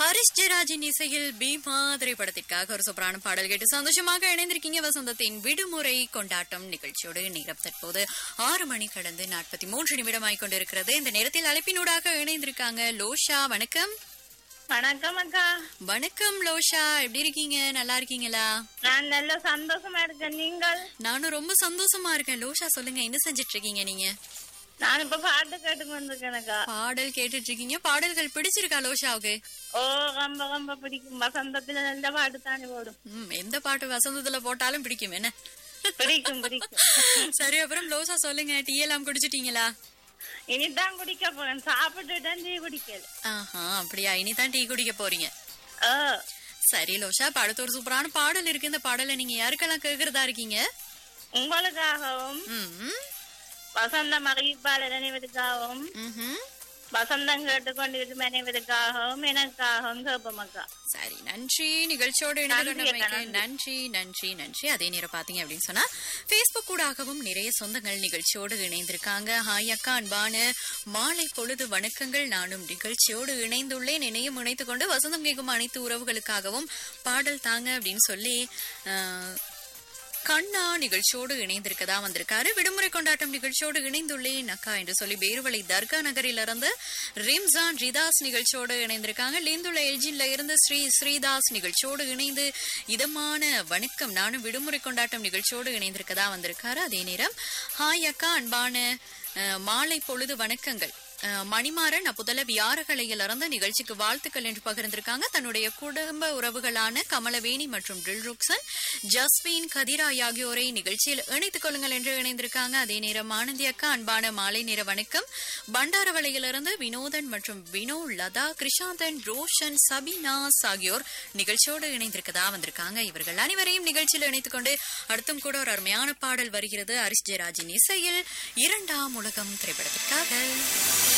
ஹரிஷ் ஜெயராஜின் இசையில் பீமா திரைப்படத்திற்காக ஒரு சூப்பரான பாடல் கேட்டு சந்தோஷமாக இணைந்திருக்கீங்க வசந்தத்தின் விடுமுறை கொண்டாட்டம் நிகழ்ச்சியோடு நேரம் தற்போது ஆறு மணி கடந்து நாற்பத்தி மூன்று நிமிடமாய் கொண்டிருக்கிறது இந்த நேரத்தில் அழைப்பினூடாக இணைந்திருக்காங்க லோஷா வணக்கம் வணக்கம் அக்கா வணக்கம் லோஷா எப்படி இருக்கீங்க நல்லா இருக்கீங்களா நான் நல்ல சந்தோஷமா இருக்கேன் நீங்கள் நானும் ரொம்ப சந்தோஷமா இருக்கேன் லோஷா சொல்லுங்க என்ன செஞ்சிட்டு இருக்கீங்க நீங்க நான் இப்ப பாட்டு கேட்டு வந்திருக்கேனக்கா பாடல் கேட்டுட்டு இருக்கீங்க பாடல்கள் பிடிச்சிருக்கா லோஷாவுக்கு ஓ ரொம்ப ரொம்ப பிடிக்கும் வசந்தத்துல நல்ல பாட்டு தானே போடும் ம், எந்த பாட்டு வசந்தத்துல போட்டாலும் பிடிக்கும் என்ன பிடிக்கும் பிடிக்கும் சரி அப்புறம் லோசா சொல்லுங்க டீ எல்லாம் குடிச்சிட்டீங்களா இனிதான் குடிக்க போறேன் சாப்பிட்டுட்டேன் டீ குடிக்கல ஆஹா அப்படியா இனிதான் டீ குடிக்க போறீங்க ஓ சரி லோஷா இப்ப அடுத்த ஒரு சூப்பரான பாடல் இருக்கு இந்த பாடலை நீங்க யாருக்கெல்லாம் கேக்குறதா இருக்கீங்க உங்களுக்காகவும் ம், வசந்த மகிழ்ப்பாளர் நினைவதற்காகவும் ம்ஹும். வசந்தம் கேட்டுக்கொண்டிருக்கும் நினைவதற்காகவும் எனக்காகவும் கேட்போம் அக்கா சரி நன்றி நிகழ்ச்சியோடு இணைந்து நன்றி கொண்டமைக்கு அக்கா, நன்றி. நன்றி நன்றி நன்றி அதே நேரம் பாத்தீங்க அப்படின்னு சொன்னா பேஸ்புக் கூடாகவும் நிறைய சொந்தங்கள் நிகழ்ச்சியோடு இணைந்திருக்காங்க ஹாய் அக்கா அன்பான மாலை பொழுது வணக்கங்கள் நானும் நிகழ்ச்சியோடு இணைந்துள்ளேன் என்னையும் இணைத்துக் கொண்டு வசந்தம் கேட்கும் அனைத்து உறவுகளுக்காகவும் பாடல் தாங்க அப்படின்னு சொல்லி ஆஹ், கண்ணா நிகழ்ச்சியோடு இணைந்திருக்கதா வந்திருக்காரு விடுமுறை கொண்டாட்டம் நிகழ்ச்சியோடு இணைந்துள்ளேன் அக்கா என்று சொல்லி பேருவளை தர்கா நகரிலிருந்து ரிம்சான் ரிதாஸ் நிகழ்ச்சியோடு இணைந்திருக்காங்க லேந்துள்ள எல்ஜின்ல இருந்து ஸ்ரீ ஸ்ரீதாஸ் நிகழ்ச்சியோடு இணைந்து இதமான வணக்கம் நானும் விடுமுறை கொண்டாட்டம் நிகழ்ச்சியோடு இணைந்திருக்கதா வந்திருக்காரு அதே நேரம் ஹாய் அக்கா அன்பான அஹ், மாலை பொழுது வணக்கங்கள் அஹ், மணிமாறன் அப்புதல வியாரகலையில் இறந்த நிகழ்ச்சிக்கு வாழ்த்துக்கள் என்று பகிர்ந்திருக்காங்க தன்னுடைய குடும்ப உறவுகளான கமலவேணி மற்றும் டில்ருக்சன் ஜஸ்வின் கதிராய் ஆகியோரை நிகழ்ச்சியில் இணைத்துக் கொள்ளுங்கள் என்று இணைந்திருக்காங்க அதே நேரம் ஆனந்தி அக்கா அன்பான மாலை நேர வணக்கம் பண்டாரவளையிலிருந்து வினோதன் மற்றும் வினோ லதா கிருஷாந்தன் ரோஷன் சபினாஸ் ஆகியோர் நிகழ்ச்சியோடு இணைந்திருக்கதா வந்திருக்காங்க இவர்கள் அனைவரையும் நிகழ்ச்சியில் இணைத்துக் கொண்டு அடுத்தும் கூட ஒரு அருமையான பாடல் வருகிறது ஹரிஷ் ஜெயராஜின் இசையில் இரண்டாம் உலகம் திரைப்படத்திற்காக